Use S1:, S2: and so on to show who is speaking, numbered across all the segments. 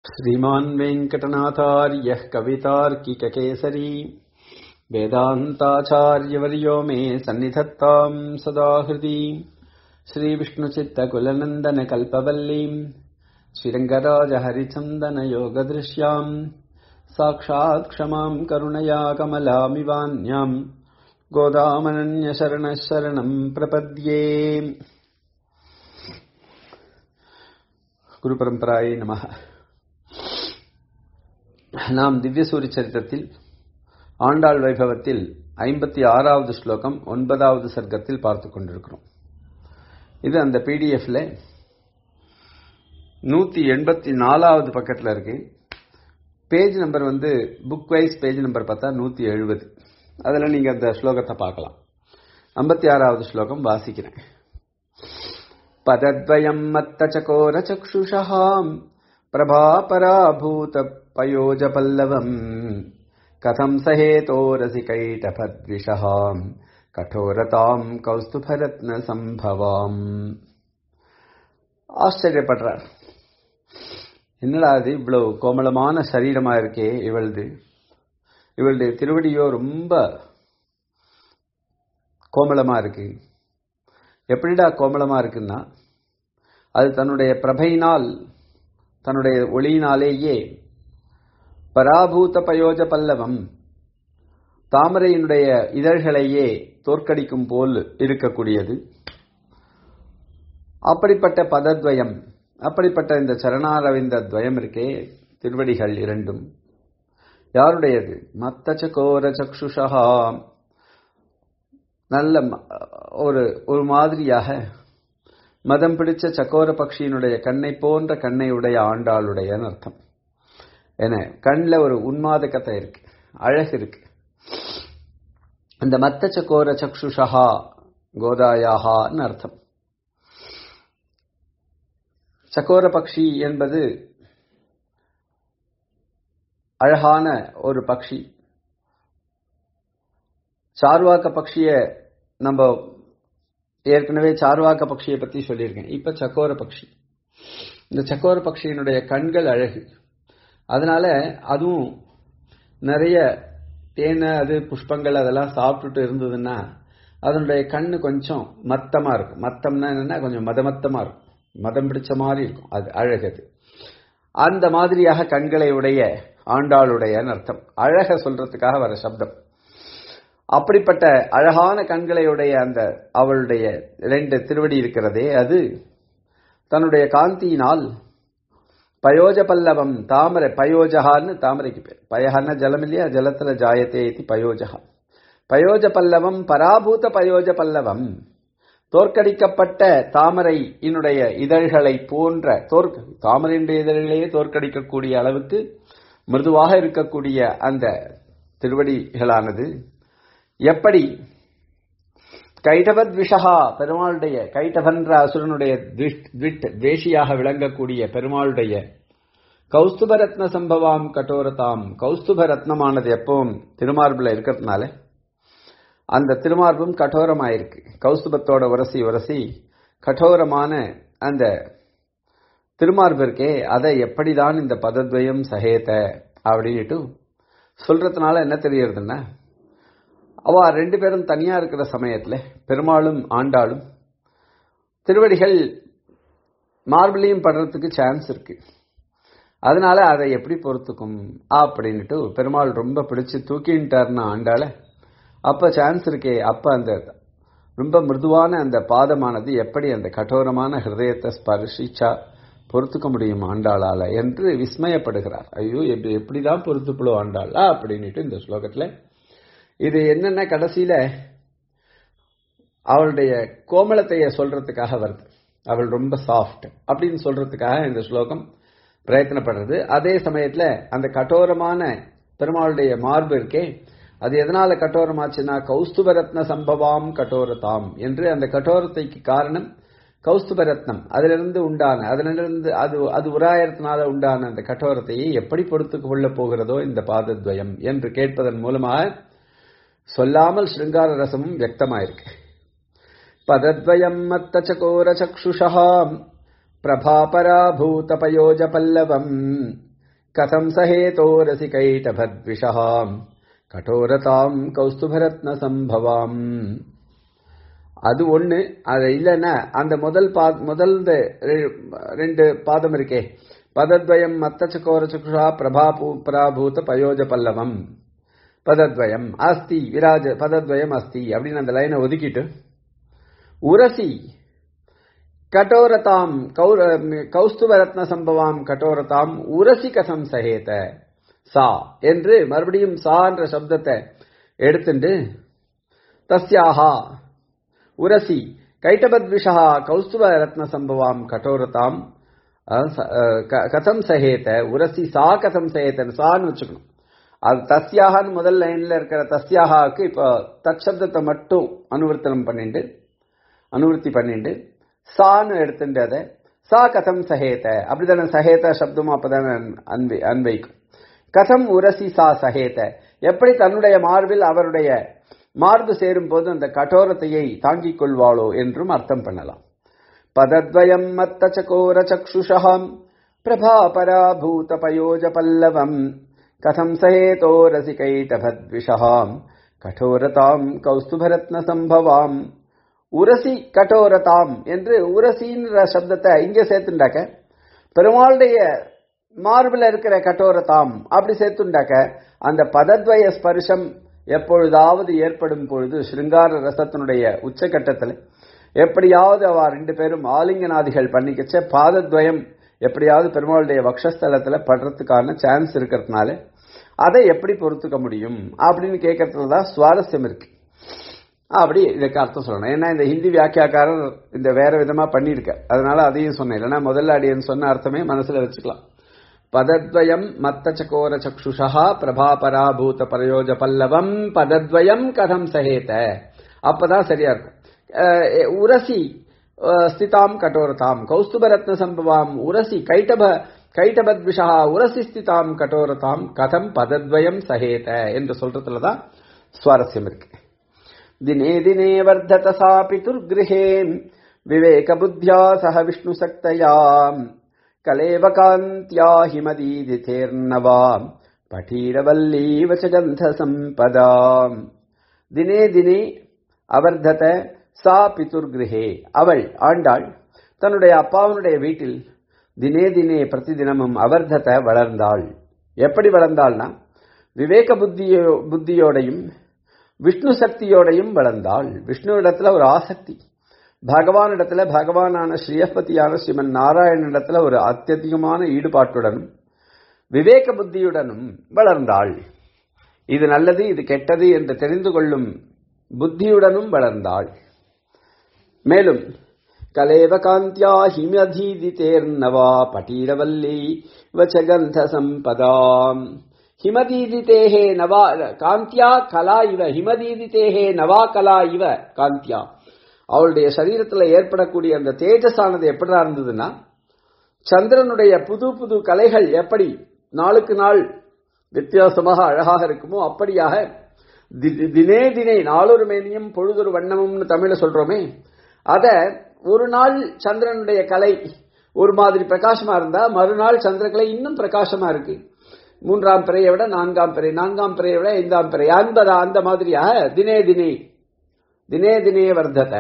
S1: श्रीमान् वेङ्कटनाथार्यः कवितार्किककेसरी वेदान्ताचार्यवर्यो मे सन्निधत्ताम् सदा हृदि श्रीविष्णुचित्तकुलनन्दनकल्पवल्लीम् श्रीरङ्गराजहरिचन्दनयोगदृश्याम् साक्षात् क्षमाम् करुणया कमलामिवान्याम् गोदामनन्यशरणः शरणम् प्रपद्ये குருபரம்பராயை நம நாம் திவ்யசூரி சரித்திரத்தில் ஆண்டாள் வைபவத்தில் ஐம்பத்தி ஆறாவது ஸ்லோகம் ஒன்பதாவது சர்க்கத்தில் பார்த்து கொண்டிருக்கிறோம் இது அந்த பிடிஎஃப்ல நூத்தி எண்பத்தி நாலாவது பக்கத்தில் இருக்கு பேஜ் நம்பர் வந்து புக் வைஸ் பேஜ் நம்பர் பார்த்தா நூத்தி எழுபது அதில் நீங்க அந்த ஸ்லோகத்தை பார்க்கலாம் ஐம்பத்தி ஆறாவது ஸ்லோகம் வாசிக்கிறேன் पदद्वयम् मत्तचकोरचक्षुषः प्रभापराभूतपयोजपल्लवम् कथम् सहेतोरसिकैटभद्विषः கட்டோரதாம் கௌஸ்துபரத்ன சம்பவாம் ஆச்சரியப்படுறார் என்னடா அது இவ்வளவு கோமளமான சரீரமா இருக்கே இவளது இவளுடைய திருவடியோ ரொம்ப கோமளமா இருக்கு எப்படிடா கோமளமா இருக்குன்னா அது தன்னுடைய பிரபையினால் தன்னுடைய ஒளியினாலேயே பராபூத பயோஜ பல்லவம் தாமரையினுடைய இதழ்களையே தோற்கடிக்கும் போல் இருக்கக்கூடியது அப்படிப்பட்ட பதத்வயம் அப்படிப்பட்ட இந்த சரணாரவிந்த துவயம் இருக்கே திருவடிகள் இரண்டும் யாருடையது மத்த சகோர சக்ஷுஷா நல்ல ஒரு ஒரு மாதிரியாக மதம் பிடிச்ச சக்கோர பக்ஷியினுடைய கண்ணை போன்ற கண்ணை உடைய ஆண்டாளுடைய அர்த்தம் என கண்ணில் ஒரு உன்மாத கதை இருக்கு அழகு இருக்கு அந்த மத்த சக்கோர சக்ஷுஷா கோதாயாகான்னு அர்த்தம் சக்கோர பக்ஷி என்பது அழகான ஒரு பக்ஷி சார்வாக்க பக்ஷிய நம்ம ஏற்கனவே சார்வாக்க பக்ஷியை பத்தி சொல்லியிருக்கேன் இப்ப சக்கோர பக்ஷி இந்த சக்கோர பக்ஷியினுடைய கண்கள் அழகு அதனால அதுவும் நிறைய தேனை அது புஷ்பங்கள் அதெல்லாம் சாப்பிட்டுட்டு இருந்ததுன்னா அதனுடைய கண்ணு கொஞ்சம் மத்தமா இருக்கும் மத்தம்னா என்னன்னா கொஞ்சம் மதமத்தமா இருக்கும் மதம் பிடிச்ச மாதிரி இருக்கும் அது அழகது அந்த மாதிரியாக கண்களை உடைய ஆண்டாளுடைய அர்த்தம் அழக சொல்றதுக்காக வர சப்தம் அப்படிப்பட்ட அழகான கண்களையுடைய அந்த அவளுடைய ரெண்டு திருவடி இருக்கிறதே அது தன்னுடைய காந்தியினால் பயோஜ பல்லவம் தாமரை பயோஜகான்னு தாமரைக்கு பேர் பயஹன்னா ஜலம் இல்லையா ஜலத்துல ஜாயத்தே இது பயோஜகா பயோஜ பல்லவம் பராபூத பயோஜ பல்லவம் தோற்கடிக்கப்பட்ட தாமரை இனுடைய இதழ்களை போன்ற தோற்க தாமரையினுடைய இதழ்களையே தோற்கடிக்கக்கூடிய அளவுக்கு மிருதுவாக இருக்கக்கூடிய அந்த திருவடிகளானது எப்படி கைடவத் விஷகா பெருமாளுடைய கைடவன்ற அசுரனுடைய துவேஷியாக விளங்கக்கூடிய பெருமாளுடைய கௌஸ்துப ரத்ன சம்பவாம் கட்டோரதாம் கௌஸ்துப ரத்னமானது எப்பவும் திருமார்பில் இருக்கிறதுனால அந்த திருமார்பும் கட்டோரமாயிருக்கு கௌஸ்துபத்தோட உரசி உரசி கட்டோரமான அந்த திருமார்பு இருக்கே அதை எப்படிதான் இந்த பதத்வயம் சகேத அப்படின்ட்டு சொல்றதுனால என்ன தெரியறதுன்னா அவ ரெண்டு பேரும் தனியா இருக்கிற சமயத்துல பெருமாளும் ஆண்டாளும் திருவடிகள் மார்பிளையும் படுறதுக்கு சான்ஸ் இருக்கு அதனால அதை எப்படி பொறுத்துக்கும் அப்படின்ட்டு பெருமாள் ரொம்ப பிடிச்சு தூக்கின்ட்டார்னா ஆண்டாள அப்ப சான்ஸ் இருக்கே அப்ப அந்த ரொம்ப மிருதுவான அந்த பாதமானது எப்படி அந்த கடோரமான ஹிருதயத்தை ஸ்பர்ஷிச்சா பொறுத்துக்க முடியும் ஆண்டாளால என்று விஸ்மயப்படுகிறார் ஐயோ எப்படி எப்படிதான் பொறுத்துப்பளோ ஆண்டாளா அப்படின்ட்டு இந்த ஸ்லோகத்துல இது என்னென்ன கடைசியில அவளுடைய கோமலத்தைய சொல்றதுக்காக வருது அவள் ரொம்ப சாஃப்ட் அப்படின்னு சொல்றதுக்காக இந்த ஸ்லோகம் பிரயத்தனப்படுறது அதே சமயத்துல அந்த கட்டோரமான பெருமாளுடைய மார்பு இருக்கே அது எதனால கட்டோரமாச்சுன்னா கௌஸ்துப ரத்ன சம்பவாம் கட்டோரதாம் என்று அந்த கட்டோரத்தைக்கு காரணம் கௌஸ்துப ரத்னம் அதிலிருந்து உண்டான அதிலிருந்து அது அது உராயத்தினால உண்டான அந்த கட்டோரத்தையை எப்படி பொறுத்து கொள்ள போகிறதோ இந்த பாதத்வயம் என்று கேட்பதன் மூலமாக சொல்லாமல் ஸ்ருங்கார ரசமும் வியக்தமாயிருக்கு பதத்வயம் மத்த சகோர சக்ஷுஷா பிரபாபராபூத பயோஜ பல்லவம் கதம் சஹேதோரசி கைட்டபத்விஷாம் கடோரதாம் கௌஸ்துபரத்ன சம்பவாம் அது ஒண்ணு அது இல்லைன்னா அந்த முதல் பா முதல் இந்த ரெ- ரெண்டு பாதம் இருக்கே பதத்வயம் மத்த சக்கோர சக்ஷா பிரபா பராபூத பயோஜ பல்லவம் பதத்வயம் அஸ்தி விராஜ பதத்வயம் அஸ்தி அப்படின்னு அந்த லைனை ஒதுக்கிட்டு உரசி கடோரதாம் கௌர கௌஸ்துவரத்ன சம்பவாம் கடோரதாம் உரசி கசம் சகேத சா என்று மறுபடியும் சா என்ற சப்தத்தை எடுத்துண்டு தஸ்யாஹா உரசி கைட்டபத்விஷா கௌஸ்துவ ரத்ன சம்பவாம் கடோரதாம் அஹ், ச- அஹ், க- கதம் சகேத உரசி சா கதம் சகேதன் சான்னு வச்சுக்கணும் அது தஸ்யாகான்னு முதல் லைன்ல இருக்கிற தஸ்யாகாவுக்கு இப்போ தற்சப்தத்தை மட்டும் அனுவர்த்தனம் பண்ணிட்டு அனுவர்த்தி பண்ணிட்டு சான்னு எடுத்துட்டு அதை சா கதம் சகேத அப்படிதானே சகேத சப்தமும் அப்பதானே அன்வை அன்வைக்கும் கதம் உரசி சா சகேத எப்படி தன்னுடைய மார்பில் அவருடைய மார்பு சேரும் போது அந்த கடோரத்தையை தாங்கிக் கொள்வாளோ என்றும் அர்த்தம் பண்ணலாம் பதத்வயம் மத்த சகோர சக்ஷுஷாம் பிரபா பராபூத பயோஜ பல்லவம் கதம் சஹேதோ ரசிகைட்டபத்விஷாம் கடோரதாம் கௌஸ்துபரத்ன சம்பவாம் உரசி கடோரதாம் என்று உரசின்ற சப்தத்தை இங்க சேர்த்துண்டாக்க பெருமாளுடைய மார்பில் இருக்கிற கடோரதாம் அப்படி சேர்த்துண்டாக்க அந்த பதத்வய ஸ்பர்ஷம் எப்பொழுதாவது ஏற்படும் பொழுது ஸ்ருங்கார ரசத்தினுடைய உச்சகட்டத்தில் எப்படியாவது அவ ரெண்டு பேரும் ஆலிங்கநாதிகள் பண்ணிக்கச்ச பாதத்வயம் எப்படியாவது பெருமாளுடைய வக்ஷஸ்தலத்துல படுறதுக்கான சான்ஸ் இருக்கிறதுனால அதை எப்படி பொறுத்துக்க முடியும் அப்படின்னு கேட்கறதுல தான் சுவாரஸ்யம் இருக்கு அப்படி இதுக்கு அர்த்தம் சொல்லணும் ஏன்னா இந்த ஹிந்தி வியாக்கியாக்காரர் இந்த வேற விதமா பண்ணியிருக்க அதனால அதையும் சொன்னேன் இல்லைன்னா முதல்ல அடியன் சொன்ன அர்த்தமே மனசுல வச்சுக்கலாம் பதத்வயம் மத்த சகோர சக்ஷுஷா பிரபாபராபூத பரயோஜ பல்லவம் பதத்வயம் கதம் சகேத அப்பதான் சரியா இருக்கும் அஹ் உரசி அஹ் ஸ்திதாம் கடோரதாம் கௌஸ்துபரத்ன சம்பவாம் உரசி கைட்டப கைட்டபத்விஷா உரசி ஸ்திதாம் கடோரதாம் கதம் பதத்வயம் சகேத என்று சொல்றதுலதான் சுவாரஸ்யம் இருக்கு दिने दिने वर्धत सा पितुर्गृहे विवेकबुद्ध्या सह विष्णुसक्तया कलेव कान्त्या हिमदीदिथेर्नवा पठीरवल्लीव च गन्धसम्पदा दिने दिने அவர்தத சா பிதுர்கிரகே அவள் ஆண்டாள் தன்னுடைய அப்பாவனுடைய வீட்டில் தினே தினே பிரதிதினமும் அவர்தத வளர்ந்தாள் எப்படி வளர்ந்தாள்னா விவேக புத்தியோ புத்தியோடையும் விஷ்ணு சக்தியோடையும் வளர்ந்தாள் விஷ்ணு இடத்துல ஒரு ஆசக்தி பகவான் இடத்துல பகவானான ஸ்ரீயப்பதியான ஸ்ரீமன் நாராயணனிடத்துல ஒரு அத்தியதிகமான ஈடுபாட்டுடனும் விவேக புத்தியுடனும் வளர்ந்தாள் இது நல்லது இது கெட்டது என்று தெரிந்து கொள்ளும் புத்தியுடனும் வளர்ந்தாள் மேலும் கலேவ காந்தியா ஹிமதீதிதேர்னவா பட்டீரவல்லி வச்சகந்த சம்பதாம் ஹிமதீதிதேஹே நவா காந்தியா கலா இவ ஹிமதீதிதேஹே நவா கலா இவ காந்தியா அவளுடைய சரீரத்தில் ஏற்படக்கூடிய அந்த தேஜஸானது எப்படிதான் இருந்ததுன்னா சந்திரனுடைய புது புது கலைகள் எப்படி நாளுக்கு நாள் வித்தியாசமாக அழகாக இருக்குமோ அப்படியாக தி- தினே தினே நாளொரு மேனியும் பொழுதொரு வண்ணமும்னு தமிழ்ல சொல்றோமே அத ஒரு நாள் சந்திரனுடைய கலை ஒரு மாதிரி பிரகாசமா இருந்தா மறுநாள் சந்திரகலை இன்னும் பிரகாசமா இருக்கு மூன்றாம் பிறையை விட நான்காம் பிறை நான்காம் பிறையை விட ஐந்தாம் பிறை அந்த அந்த மாதிரியாக தினே தினே தினே தினே வர்த்தத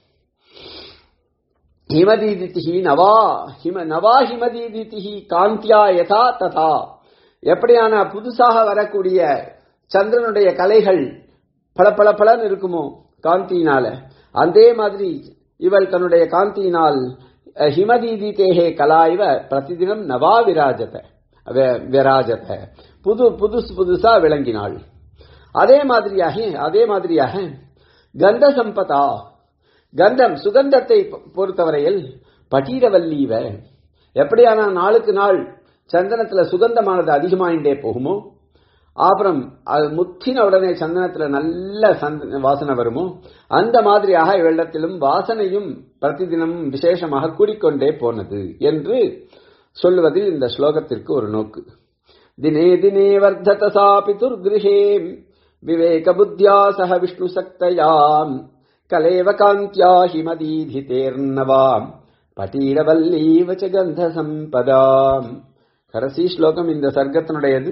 S1: ஹிமதீதிதி நவா ஹிம நவா ஹிமதீதிதி காந்தியா யதா ததா எப்படியான புதுசாக வரக்கூடிய சந்திரனுடைய கலைகள் பல பல பலன்னு இருக்குமோ காந்தியினால அதே மாதிரி இவள் தன்னுடைய காந்தியினால் அஹ், ஹிமதீதிதேஹே கலா இவ பிரதிதினம் நவா விராஜத வி- விராஜத புது புதுசு புதுசா விளங்கினாள் அதே மாதிரியாக அதே மாதிரியாக கந்த சம்பதா கந்தம் சுகந்தத்தை பொ- பொறுத்தவரையில் பட்டீரவல்லீவ எப்படியான நாளுக்கு நாள் சந்தனத்துல சுகந்தமானது அதிகமாயிண்டே போகுமோ அப்புறம் அது முத்தின உடனே சந்தனத்துல நல்ல சந்த வாசனை வருமோ அந்த மாதிரியாக வெள்ளத்திலும் வாசனையும் பிரதிதினம் விசேஷமாக கூடிக்கொண்டே போனது என்று சொல்லுவதில் இந்த ஸ்லோகத்திற்கு ஒரு நோக்கு தினே தினே வர்த்தத சா பிதுர்கிருஹே விவேக புத்தியா சக விஷ்ணு சக்தயாம் கலேவ காந்தியா ஹிமதீதிதேர்னவாம் பட்டீரவல்லீவ ச கந்த சம்பதாம் கடைசி ஸ்லோகம் இந்த சர்க்கத்தினுடையது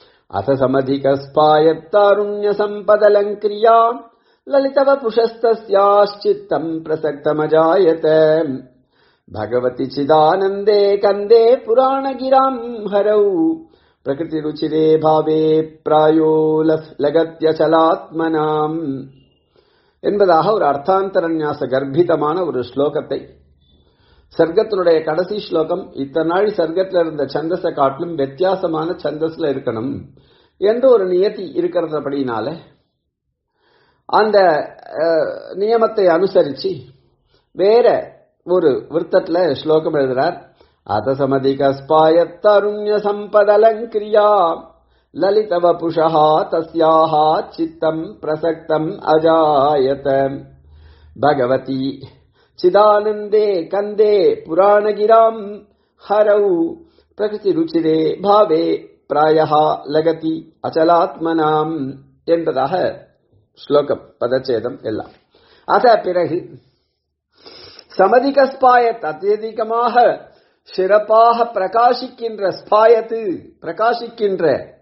S1: அசசமதிகஸ்பாயத்தாருண்ய சம்பதலங்கிரியா லலிதவ புஷஸ்தியாச்சித்தம் பிரசக்தமஜாயத பகவதி சிதானந்தே கந்தே புராணகிராம் ஹரௌ பிரகிருதி ருச்சிரே பாவே பிராயோ லகத்யச்சலாத்மனாம் என்பதாக ஒரு அர்த்தாந்தரநியாச கர்ப்பிதமான ஒரு ஸ்லோகத்தை சர்க்கத்தினுடைய கடைசி ஸ்லோகம் இத்தனை நாள் சர்க்கத்தில் இருந்த சந்தஸை காட்டிலும் வித்தியாசமான சந்தஸ்ல இருக்கணும் என்று ஒரு நியதி இருக்கிறதுபடினால அந்த நியமத்தை அனுசரிச்சு வேற ஒரு விருத்தத்துல ஸ்லோகம் எழுதுறார் அதசமதிகஸ்பாயத்தருண்ய சம்பதலங்கிரியா லலிதவ புஷா தஸ்யாக சித்தம் பிரசக்தம் அஜாயத பகவதி சிதானந்தே கந்தே புராணகிராம் ஹரௌ பிரகிருதி ருச்சிரே பாவே பிராயா லகதி அச்சலாத்மனாம் என்பதாக ஸ்லோகம் பதச்சேதம் எல்லாம் அத பிறகு சமதிக ஸ்பாயத் அத்தியதிகமாக சிறப்பாக பிரகாசிக்கின்ற ஸ்பாயத்து பிரகாசிக்கின்ற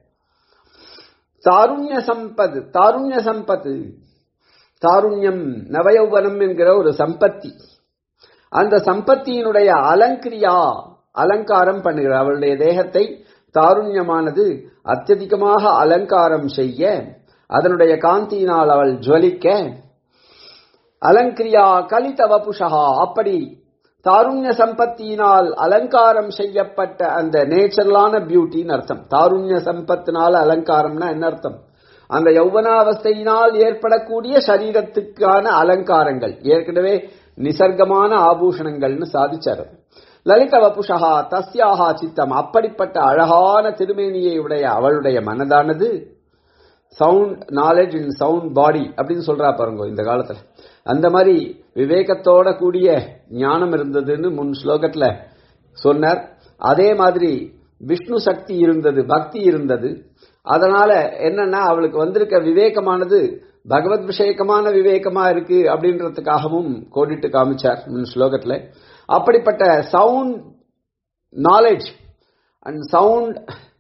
S1: தாருண்ய சம்பது தாருண்ய சம்பத்து தாருண்யம் நவயௌவனம் என்கிற ஒரு சம்பத்தி அந்த சம்பத்தியினுடைய அலங்கிரியா அலங்காரம் பண்ணுகிறார் அவளுடைய தேகத்தை தாருண்யமானது அத்தியதிகமாக அலங்காரம் செய்ய அதனுடைய காந்தியினால் அவள் ஜுவலிக்க அலங்கிரியா கலித வபுஷா அப்படி தாருண்ய சம்பத்தியினால் அலங்காரம் செய்யப்பட்ட அந்த நேச்சுரலான பியூட்டின்னு அர்த்தம் தாருண்ய சம்பத்தினால அலங்காரம்னா என்ன அர்த்தம் அந்த யௌவனாவஸ்தையினால் ஏற்படக்கூடிய சரீரத்துக்கான அலங்காரங்கள் ஏற்கனவே நிசர்க்கமான ஆபூஷணங்கள்னு சாதிச்சார் லலித வபுஷா தஸ்யாகா சித்தம் அப்படிப்பட்ட அழகான திருமேனியை உடைய அவளுடைய மனதானது sound knowledge in sound body அப்படின்னு சொல்றா பாருங்க இந்த காலத்துல அந்த மாதிரி விவேகத்தோட கூடிய ஞானம் இருந்ததுன்னு முன் ஸ்லோகத்துல சொன்னார் அதே மாதிரி விஷ்ணு சக்தி இருந்தது பக்தி இருந்தது அதனால என்னன்னா அவளுக்கு வந்திருக்க விவேகமானது பகவத் விஷயக்கமான விவேகமா இருக்கு அப்படின்றதுக்காகவும் கோடிட்டு காமிச்சார் முன் ஸ்லோகத்துல அப்படிப்பட்ட sound knowledge and sound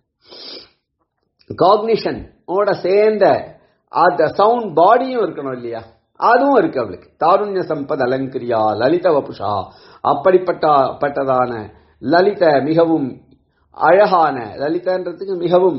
S1: cognition ஓட சேர்ந்த அந்த சவுண்ட் பாடியும் இருக்கணும் இல்லையா அதுவும் இருக்கு அவளுக்கு தாருண்ய சம்பத் அலங்கிரியா லலித வபுஷா அப்படிப்பட்ட பட்டதான லலித மிகவும் அழகான லலிதன்றதுக்கு மிகவும்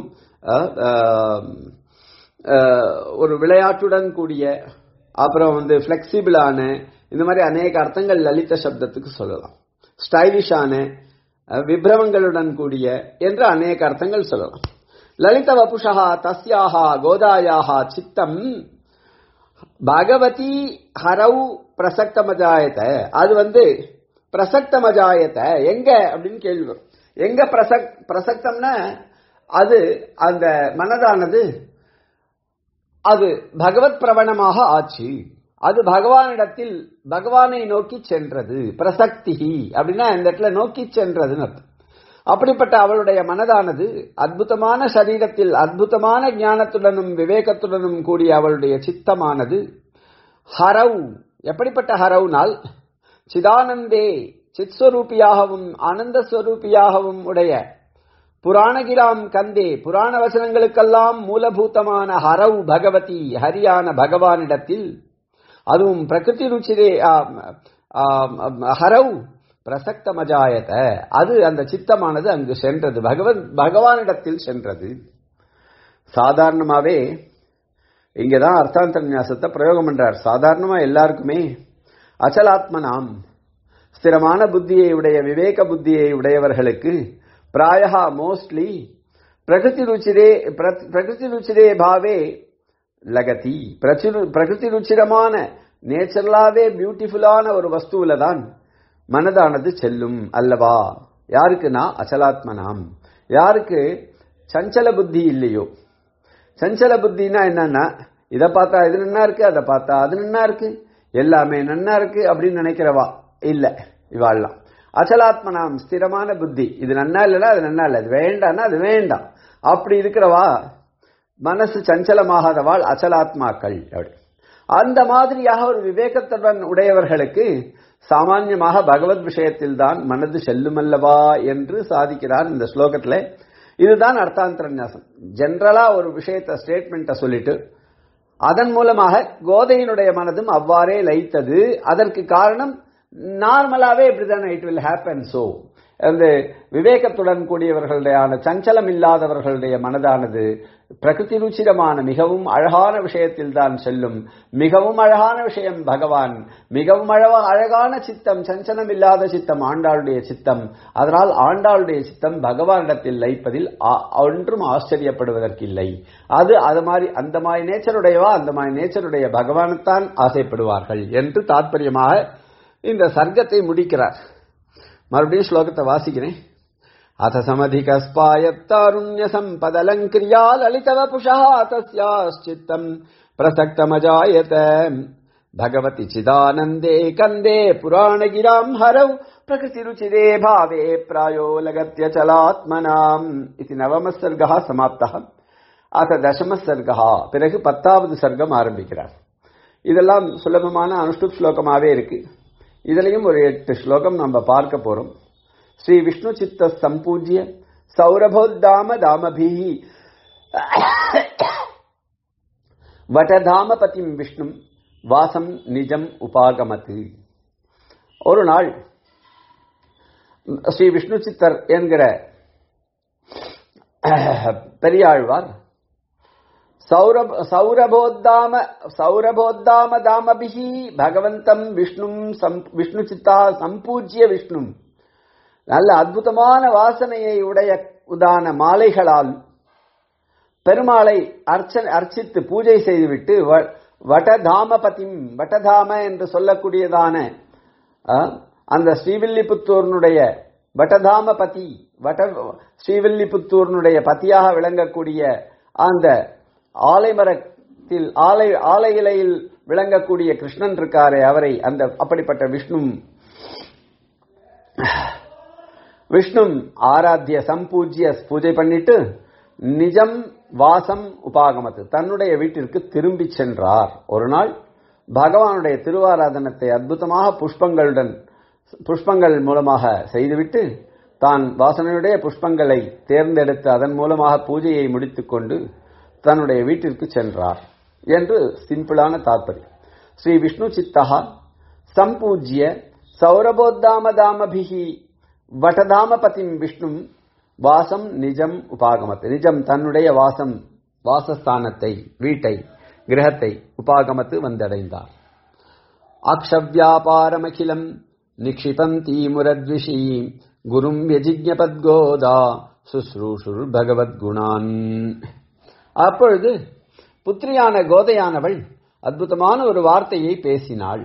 S1: ஒரு விளையாட்டுடன் கூடிய அப்புறம் வந்து பிளெக்சிபிளான இந்த மாதிரி அநேக அர்த்தங்கள் லலித சப்தத்துக்கு சொல்லலாம் ஸ்டைலிஷான விப்ரமங்களுடன் கூடிய என்று அநேக அர்த்தங்கள் சொல்லலாம் லலித வபுஷா தஸ்யாக கோதாயாக சித்தம் பகவதி ஹரவு பிரசக்தமஜாயத அது வந்து பிரசக்தமஜாயத எங்க அப்படின்னு கேள்வி வரும் எங்க பிரசக் பிரசக்தம்னா அது அந்த மனதானது அது பகவத் பிரவணமாக ஆச்சு அது பகவானிடத்தில் பகவானை நோக்கி சென்றது பிரசக்தி அப்படின்னா இந்த இடத்துல நோக்கி சென்றதுன்னு அர்த்தம் அப்படிப்பட்ட அவளுடைய மனதானது அற்புதமான சரீரத்தில் அற்புதமான ஞானத்துடனும் விவேகத்துடனும் கூடிய அவளுடைய சித்தமானது ஹரவ் எப்படிப்பட்ட ஹரவ்னால் சிதானந்தே சித்ஸ்வரூபியாகவும் ஆனந்த ஸ்வரூபியாகவும் உடைய புராணகிராம் கந்தே புராண வசனங்களுக்கெல்லாம் மூலபூதமான ஹரவ் பகவதி ஹரியான பகவானிடத்தில் அதுவும் பிரகிருதி ருச்சிரே ஹரவ் பிரசக்தமஜாயத அது அந்த சித்தமானது அங்கு சென்றது பகவன் பகவானிடத்தில் சென்றது சாதாரணமாவே இங்கதான் அர்த்தாந்த நியாசத்தை பிரயோகம் பண்றார் சாதாரணமா எல்லாருக்குமே அச்சலாத்மனாம் ஸ்திரமான புத்தியை உடைய விவேக புத்தியை உடையவர்களுக்கு பிராயா மோஸ்ட்லி பிரகிருதி ருச்சிரே பிரகிருதி ருச்சிரே பாவே லகதி பிரகிருதி ருச்சிரமான நேச்சுரலாவே பியூட்டிஃபுல்லான ஒரு வஸ்துவில தான் மனதானது செல்லும் அல்லவா யாருக்குன்னா அச்சலாத்மனாம் யாருக்கு சஞ்சல புத்தி இல்லையோ சஞ்சல புத்தினா என்னன்னா இதை பார்த்தா இது நன்னா இருக்கு அதை பார்த்தா அது நன்னா இருக்கு எல்லாமே நன்னா இருக்கு அப்படின்னு நினைக்கிறவா இல்ல இவாள்லாம் அச்சலாத்மனாம் ஸ்திரமான புத்தி இது நன்னா இல்லைன்னா அது நன்னா இல்லை அது வேண்டாம்னா அது வேண்டாம் அப்படி இருக்கிறவா மனசு சஞ்சலமாகாதவாள் அச்சலாத்மாக்கள் அப்படி அந்த மாதிரியாக ஒரு விவேகத்துடன் உடையவர்களுக்கு சாமான்யமாக பகவத் விஷயத்தில் தான் மனது செல்லுமல்லவா என்று சாதிக்கிறார் இந்த ஸ்லோகத்துல இதுதான் அர்த்தாந்தரநியாசம் ஜென்ரலா ஒரு விஷயத்த ஸ்டேட்மெண்ட்டை சொல்லிட்டு அதன் மூலமாக கோதையினுடைய மனதும் அவ்வாறே லைத்தது அதற்கு காரணம் நார்மலாவே இப்படிதானே இட் வில் ஹேப்பன் சோ அந்த விவேகத்துடன் கூடியவர்களுடைய சஞ்சலம் இல்லாதவர்களுடைய மனதானது பிரகிருதி ருச்சிரமான மிகவும் அழகான விஷயத்தில் தான் செல்லும் மிகவும் அழகான விஷயம் பகவான் மிகவும் அழகா அழகான சித்தம் சஞ்சலம் இல்லாத சித்தம் ஆண்டாளுடைய சித்தம் அதனால் ஆண்டாளுடைய சித்தம் பகவானிடத்தில் லைப்பதில் ஒன்றும் ஆச்சரியப்படுவதற்கில்லை அது அது மாதிரி அந்த மாதிரி நேச்சருடையவா அந்த மாதிரி நேச்சருடைய பகவானைத்தான் ஆசைப்படுவார்கள் என்று தாற்பயமாக இந்த சர்க்கத்தை முடிக்கிறார் மறுபடியும் ஸ்லோகத்தை வாசிக்கிறேன் அத சமதிகஸ்பாயத்தாருண்ய சம்பதலங்கிரியா லலிதவபுஷா தஸ்யாச்சித்தம் பிரசக்தமஜாயத भगवति चिदानन्दे कन्दे पुराणगिराम् हरौ प्रकृतिरुचिरे भावे प्रायो लगत्य चलात्मनाम् इति नवमः सर्गः समाप्तः அத தசம சர்கா பிறகு பத்தாவது சர்க்கம் ஆரம்பிக்கிறார் இதெல்லாம் சுலபமான அனுஷ்டுப் ஸ்லோகமாவே இருக்கு இதுலயும் ஒரு எட்டு ஸ்லோகம் நம்ம பார்க்க போறோம் ஸ்ரீ விஷ்ணு சித்த சம்பூஜ்ய சௌரபோத்தாம தாமபிஹி வடதாமபதிம் விஷ்ணும் வாசம் நிஜம் உபாகமத்து ஒரு நாள் ஸ்ரீ விஷ்ணு சித்தர் என்கிற பெரியாழ்வார் சௌரப் சௌரபோத்தாம சௌரபோத்தாம தாமபிஹி பகவந்தம் விஷ்ணும் விஷ்ணு சித்தா சம்பூஜ்ய விஷ்ணும் நல்ல அற்புதமான வாசனையை உடைய உதான மாலைகளால் பெருமாளை அர்ச்சனை அர்ச்சித்து பூஜை செய்துவிட்டு வடதாமபதிம் வடதாம என்று சொல்லக்கூடியதான அந்த ஸ்ரீவில்லிபுத்தூர்னுடைய வடதாமபதி வட ஸ்ரீவில்லிபுத்தூர்னுடைய பத்தியாக விளங்கக்கூடிய அந்த ஆலைமரத்தில் ஆலை ஆலை இலையில் விளங்கக்கூடிய கிருஷ்ணன் இருக்காரே அவரை அந்த அப்படிப்பட்ட விஷ்ணு விஷ்ணு ஆராத்திய சம்பூஜ்ய பூஜை பண்ணிட்டு நிஜம் வாசம் உபாகமத்து தன்னுடைய வீட்டிற்கு திரும்பி சென்றார் ஒரு நாள் பகவானுடைய திருவாராதனத்தை அற்புதமாக புஷ்பங்களுடன் புஷ்பங்கள் மூலமாக செய்துவிட்டு தான் வாசனையுடைய புஷ்பங்களை தேர்ந்தெடுத்து அதன் மூலமாக பூஜையை முடித்துக்கொண்டு தன்னுடைய வீட்டிற்கு சென்றார் என்று சிம்பிளான தாற்பயம் ஸ்ரீ விஷ்ணு சித்தகா சம்பூஜ்ய சௌரபோத்தாம தாமபிகி வடதாமபதிம் விஷ்ணு வாசம் நிஜம் உபாகமத்து நிஜம் தன்னுடைய வாசம் வாசஸ்தானத்தை வீட்டை கிரகத்தை உபாகமத்து வந்தடைந்தார் அக்ஷவ்யாபாரமகிலம் நிக்ஷிபந்தி முரத்விஷி குரும் யஜிஜபத்கோதா சுஸ்ரூஷுர் பகவத்குணான் அப்பொழுது புத்திரியான கோதையானவள் அற்புதமான ஒரு வார்த்தையை பேசினாள்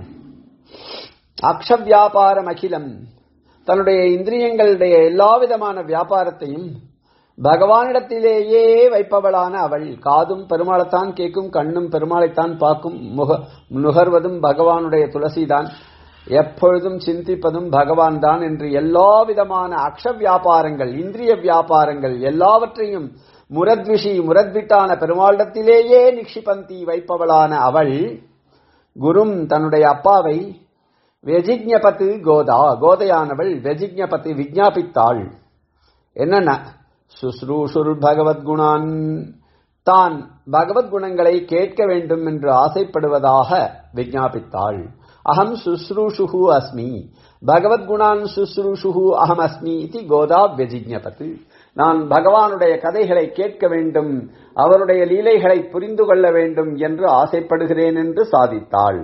S1: அக்ஷவ்யாபாரம் அகிலம் தன்னுடைய இந்திரியங்களுடைய எல்லா விதமான வியாபாரத்தையும் பகவானிடத்திலேயே வைப்பவளான அவள் காதும் பெருமாளைத்தான் கேட்கும் கண்ணும் பெருமாளைத்தான் பார்க்கும் முக நுகர்வதும் பகவானுடைய துளசிதான் எப்பொழுதும் சிந்திப்பதும் பகவான் தான் என்று எல்லா விதமான அக்ஷ வியாபாரங்கள் இந்திரிய வியாபாரங்கள் எல்லாவற்றையும் முரத்விஷி முரத்விட்டான பெருமாளிடத்திலேயே நிக்ஷிபந்தி வைப்பவளான அவள் குரும் தன்னுடைய அப்பாவை வெஜிக்ஞபத்து கோதா கோதையானவள் வெஜிக்ஞபத்து விஜாபித்தாள் என்னன்னா சுஸ்ரூஷுர் பகவத்குணான் தான் பகவத்குணங்களை கேட்க வேண்டும் என்று ஆசைப்படுவதாக விஜாபித்தாள் அகம் சுஸ்ரூஷுகு அஸ்மி பகவத்குணான் சுஸ்ரூஷுகு அகம் அஸ்மி இது கோதா வெஜிக்ஞபத்து நான் பகவானுடைய கதைகளை கேட்க வேண்டும் அவருடைய லீலைகளை புரிந்து கொள்ள வேண்டும் என்று ஆசைப்படுகிறேன் என்று சாதித்தாள்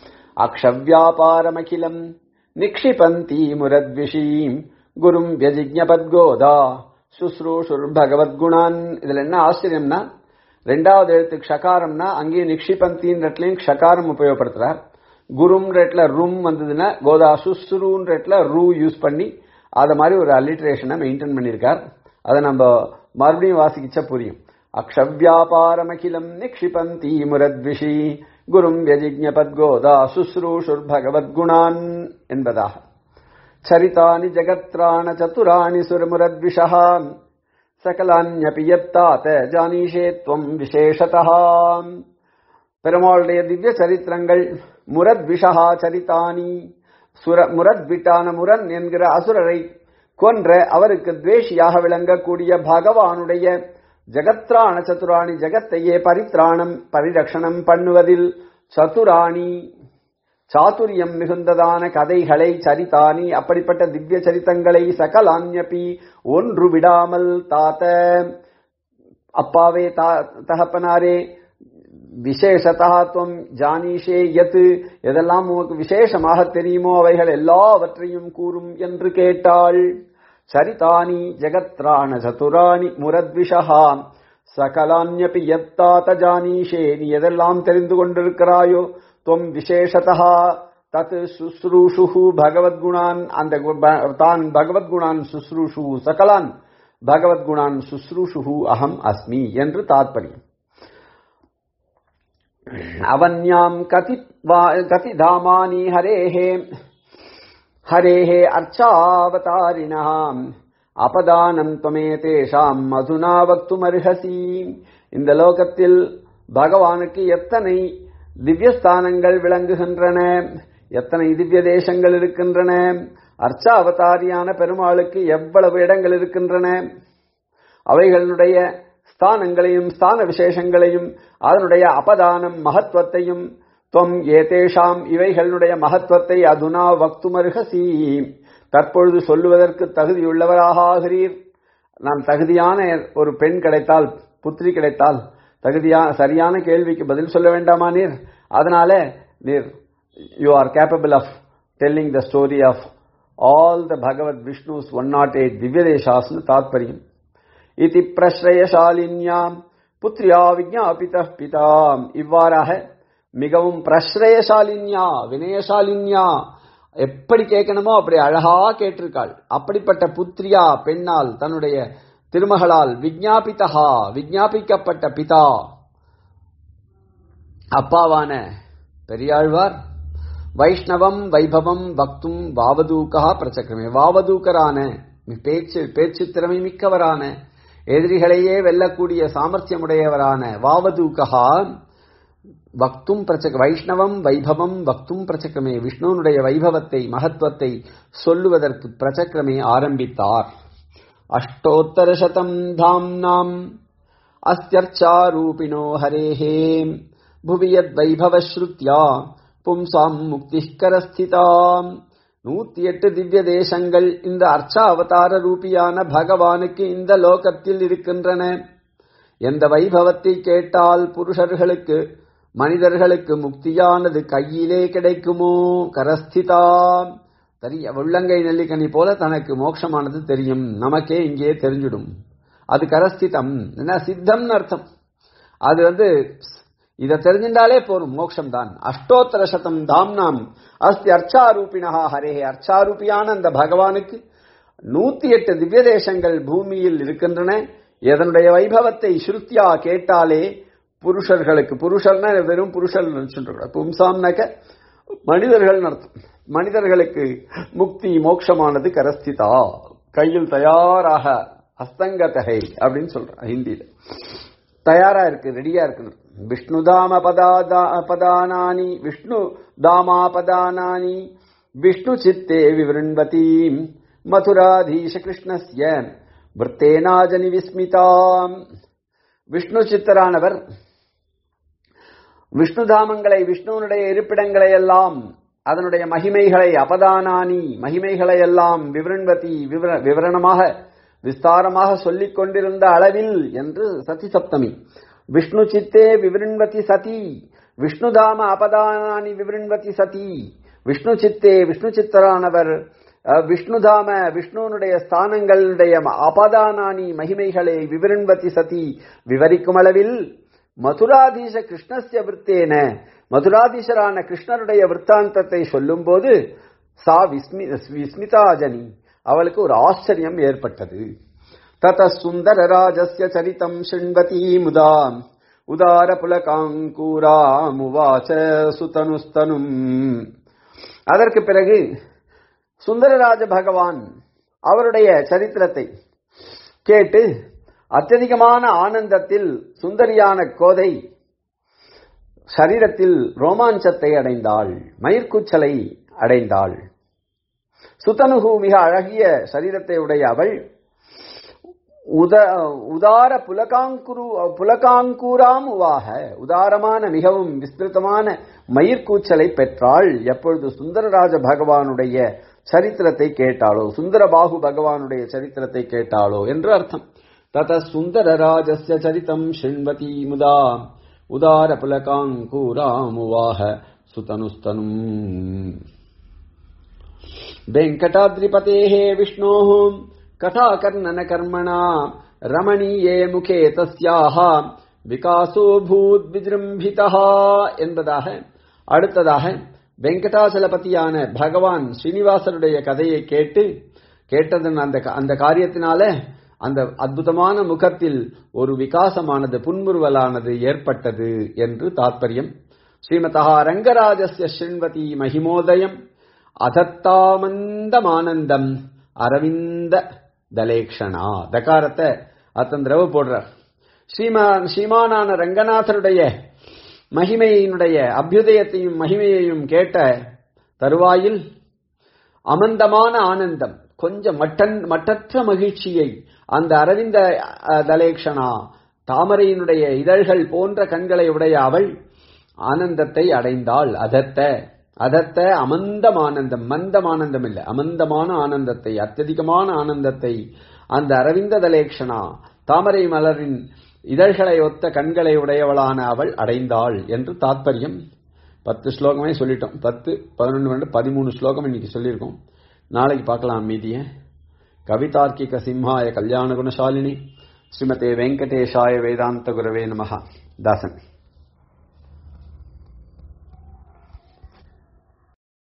S1: அக்ஷவ்யாபாரமகிலம் நிக்ஷிபந்தி முரத்விஷீம் குரும் வியஜிஜபத்கோதா சுஸ்ரூஷுர் பகவத்குணான் இதுல என்ன ஆச்சரியம்னா ரெண்டாவது எழுத்து க்ஷகாரம்னா அங்கேயும் நிக்ஷிபந்தின் ரெட்லையும் க்ஷகாரம் உபயோகப்படுத்துறார் குரும் ரெட்ல ரும் வந்ததுன்னா கோதா சுஸ்ருன் ரெட்ல ரூ யூஸ் பண்ணி அத மாதிரி ஒரு அல்லிட்ரேஷனை மெயின்டைன் பண்ணியிருக்கார் அதை நம்ம மறுபடியும் வாசிக்கிச்சா புரியும் அக்ஷவ்யாபாரமகிலம் நிக்ஷிபந்தி முரத்விஷி குரும் வியஜிஜபத்கோதா சுஸ்ரூஷுர் பகவத்குணான் என்பதாக சரிதானி ஜகத்ராண சதுராணி சுரமுரத்விஷா சகலான்யபி யத்தாவது ஜானீஷே துவம் விசேஷதா பெருமாளுடைய திவ்ய சரித்திரங்கள் முரத் விஷஹா சரிதானி சுர முரத் விட்டான முரன் என்கிற அசுரரை கொன்ற அவருக்கு துவேஷியாக விளங்கக்கூடிய பகவானுடைய ஜகத்ராண சதுராணி ஜகத்தையே பரித்ராணம் பரிரக்ஷணம் பண்ணுவதில் சதுராணி சாதுரியம் மிகுந்ததான கதைகளை சரிதானி அப்படிப்பட்ட திவ்ய சரித்தங்களை சகலான்யபி ஒன்று விடாமல் தாத்த அப்பாவே தகப்பனாரே விசேஷதா துவம் ஜானீஷே எது எதெல்லாம் உமக்கு விசேஷமாக தெரியுமோ அவைகள் எல்லாவற்றையும் கூறும் என்று கேட்டாள் சரிதானி ஜெகத்ராண சதுராணி முரத்விஷா சகலான்யபி எத்தாத ஜானீஷே நீ எதெல்லாம் தெரிந்து கொண்டிருக்கிறாயோ துவம் விசேஷதா தத் சுஸ்ரூஷு பகவத்குணான் அந்த தான் பகவத்குணான் சுஸ்ரூஷு சகலான் பகவத்குணான் சுஸ்ரூஷு அகம் அஸ்மி என்று தாத்பரியம் அவன்யாம் கதி கதி தாமானி ஹரேஹே ஹரேஹே அர்ச்சாவதாரிணாம் அபதானம் துவமே தேஷாம் மதுனா வக்துமர்ஹசி இந்த லோகத்தில் பகவானுக்கு எத்தனை திவ்யஸ்தானங்கள் விளங்குகின்றன எத்தனை திவ்ய தேசங்கள் இருக்கின்றன அர்ச்சாவதாரியான பெருமாளுக்கு எவ்வளவு இடங்கள் இருக்கின்றன அவைகளுடைய ஸ்தானங்களையும் ஸ்தான விசேஷங்களையும் அதனுடைய அபதானம் மகத்துவத்தையும் தொம் ஏதேஷாம் இவைகளுடைய மகத்துவத்தை அதுனா வக்துமருகசி தற்பொழுது சொல்லுவதற்கு தகுதியுள்ளவராக ஆகிறீர் நாம் தகுதியான ஒரு பெண் கிடைத்தால் புத்திரி கிடைத்தால் தகுதியா சரியான கேள்விக்கு பதில் சொல்ல வேண்டாமா நீர் அதனால நீர் you are capable of telling the story of all the Bhagavad Vishnu's one not eight திவ்யதேசாஸ்னு தாத்பரியம் இதி பிரஸ்ரயசாலின்யாம் புத்ரியா விஜாபித பிதா இவ்வாறாக மிகவும் பிரஸ்ரயசாலின்யா வினயசாலின்யா எப்படி கேட்கணுமோ அப்படி அழகா கேட்டிருக்காள் அப்படிப்பட்ட புத்ரியா பெண்ணால் தன்னுடைய திருமகளால் விஜாபிதா விஜாபிக்கப்பட்ட பிதா அப்பாவான பெரியாழ்வார் வைஷ்ணவம் வைபவம் பக்தும் வாவதூக்கா பிரச்சக்கிரமே வாவதூக்கரான பேச்சு பேச்சு திறமை மிக்கவரான எதிரிகளையே வெல்லக்கூடிய சாமர்த்தியமுடையவரான வாவதூகா பக்தும் பிரச்சக வைஷ்ணவம் வைபவம் பக்தும் பிரச்சக்கமே விஷ்ணுனுடைய வைபவத்தை மகத்துவத்தை சொல்லுவதற்கு பிரச்சக்கிரமே ஆரம்பித்தார் அஷ்டோத்தரசதம் தாம்னாம் அஸ்தியர்ச்சாரூபிணோ ஹரேஹே புவி யத் வைபவஸ்ருத்யா பும்சாம் முக்திகரஸ்திதாம் நூத்தி எட்டு திவ்ய தேசங்கள் இந்த அர்ச்சா அவதார ரூபியான பகவானுக்கு இந்த லோகத்தில் இருக்கின்றன எந்த வைபவத்தை கேட்டால் புருஷர்களுக்கு மனிதர்களுக்கு முக்தியானது கையிலே கிடைக்குமோ கரஸ்திதா தெரிய உள்ளங்கை நெல்லிக்கனி போல தனக்கு மோட்சமானது தெரியும் நமக்கே இங்கே தெரிஞ்சிடும் அது கரஸ்திதம் என்ன சித்தம்னு அர்த்தம் அது வந்து இதை தெரிஞ்சின்றாலே போரும் மோட்சம் தான் அஷ்டோத்தர சதம் தாம்னாம் அஸ்தி அர்ச்சாரூபினா ஹரே அர்ச்சாரூபியான அந்த பகவானுக்கு நூத்தி எட்டு திவ்ய தேசங்கள் பூமியில் இருக்கின்றன எதனுடைய வைபவத்தை ஸ்ருத்தியா கேட்டாலே புருஷர்களுக்கு புருஷர்னா வெறும் புருஷர் நினைச்சுட்டு பும்சாம்னாக்க மனிதர்கள் நடத்தும் மனிதர்களுக்கு முக்தி மோட்சமானது கரஸ்திதா கையில் தயாராக ஹஸ்தங்கதகை அப்படின்னு சொல்ற ஹிந்தியில தயாரா இருக்கு ரெடியா இருக்கு விஷ்ணு தாம பதானானி விஷ்ணு தாமாபதானானி விஷ்ணு சித்தே விவருண்வதி மதுராதீஷ கிருஷ்ணஸ்ய விற்பேனாஜனி விஸ்மிதாம் விஷ்ணு சித்தரானவர் விஷ்ணு தாமங்களை விஷ்ணுவனுடைய இருப்பிடங்களை எல்லாம் அதனுடைய மகிமைகளை அபதானானி மகிமைகளை எல்லாம் விவரண்வதி விவரணமாக விஸ்தாரமாக சொல்லிக் கொண்டிருந்த அளவில் என்று சதி சப்தமி விஷ்ணு சித்தே விவருண்வதி சதி விஷ்ணுதாம அபதானானி விவருண்வதி சதி விஷ்ணு சித்தே விஷ்ணு சித்தரானவர் விஷ்ணுதாம விஷ்ணுனுடைய ஸ்தானங்களுடைய அபதானானி மகிமைகளை விவருண்வதி சதி விவரிக்கும் அளவில் மதுராதீச கிருஷ்ணஸ்ய விற்பேன மதுராதீசரான கிருஷ்ணருடைய விற்த்தாந்தத்தை சொல்லும் போது சா விஸ்மி விஸ்மிதாஜனி அவளுக்கு ஒரு ஆச்சரியம் ஏற்பட்டது தத சுந்தர ராஜஸ்ய சரிதம் சிண்வதி முதா உதார புலகாங்கூராமுவாச்ச சுதனுஸ்தனும் அதற்கு பிறகு சுந்தரராஜ பகவான் அவருடைய சரித்திரத்தை கேட்டு அत्यதிகமான ஆனந்தத்தில் சுந்தரியான கோதை சரீரத்தில் ரோமாஞ்சத்தை அடைந்தாள் மயிர்கூச்சலை அடைந்தாள் சுதனுகு மிக அழகிய சரீரத்தை உடைய அவள் உத உதார புலகாங்குரு புலகாங்கூராம் உவாக உதாரமான மிகவும் விஸ்திருத்தமான மயிர்கூச்சலை பெற்றாள் எப்பொழுது சுந்தரராஜ பகவானுடைய சரித்திரத்தை கேட்டாளோ சுந்தரபாகு பகவானுடைய சரித்திரத்தை கேட்டாளோ என்று அர்த்தம் தத சுந்தரராஜஸ்ய சரிதம் ஷிண்வதி முதா உதார புலகாங்கூராம் உவாக சுதனுஸ்தனும் वेङ्कटाद्रिपतेः विष्णोः कथाकर्णनकर्मणा रमणीये मुखे तस्याः விகாசோ பூத் விஜிரும்பிதா என்பதாக அடுத்ததாக வெங்கடாச்சலபதியான பகவான் ஸ்ரீனிவாசருடைய கதையை கேட்டு கேட்டதன் அந்த அந்த காரியத்தினால அந்த அற்புதமான முகத்தில் ஒரு விகாசமானது புன்முறுவலானது ஏற்பட்டது என்று தாத்பரியம் ஸ்ரீமதா ரங்கராஜஸ்ய ஸ்ரீன்வதி மகிமோதயம் அதத்தாமந்தமானந்தம் அரவிந்த தலேக்ஷனா தகாரத்தை அத்தந்திரவு போடுறார் ஸ்ரீமான் ஸ்ரீமானான ரங்கநாதருடைய மகிமையினுடைய அபியுதயத்தையும் மகிமையையும் கேட்ட தருவாயில் அமந்தமான ஆனந்தம் கொஞ்சம் மட்டன் மட்டற்ற மகிழ்ச்சியை அந்த அரவிந்த தலேக்ஷனா தாமரையினுடைய இதழ்கள் போன்ற கண்களை உடைய அவள் ஆனந்தத்தை அடைந்தாள் அதத்த அதத்த அமந்தம் ஆனந்தம் மந்தம் ஆனந்தம் இல்லை அமந்தமான ஆனந்தத்தை அत्यதிகமான ஆனந்தத்தை அந்த அரவிந்த தலேக்ஷனா தாமரை மலரின் இதழ்களை ஒத்த கண்களை உடையவளான அவள் அடைந்தாள் என்று தாத்பரியம் பத்து ஸ்லோகமே சொல்லிட்டோம் பத்து பதினொன்று ரெண்டு பதிமூணு ஸ்லோகம் இன்னைக்கு சொல்லியிருக்கோம் நாளைக்கு பார்க்கலாம் மீதிய கவிதார்க்கிக சிம்ஹாய கல்யாண குணசாலினி ஸ்ரீமதே வெங்கடேஷாய வேதாந்த குரவே நமஹா தாசன்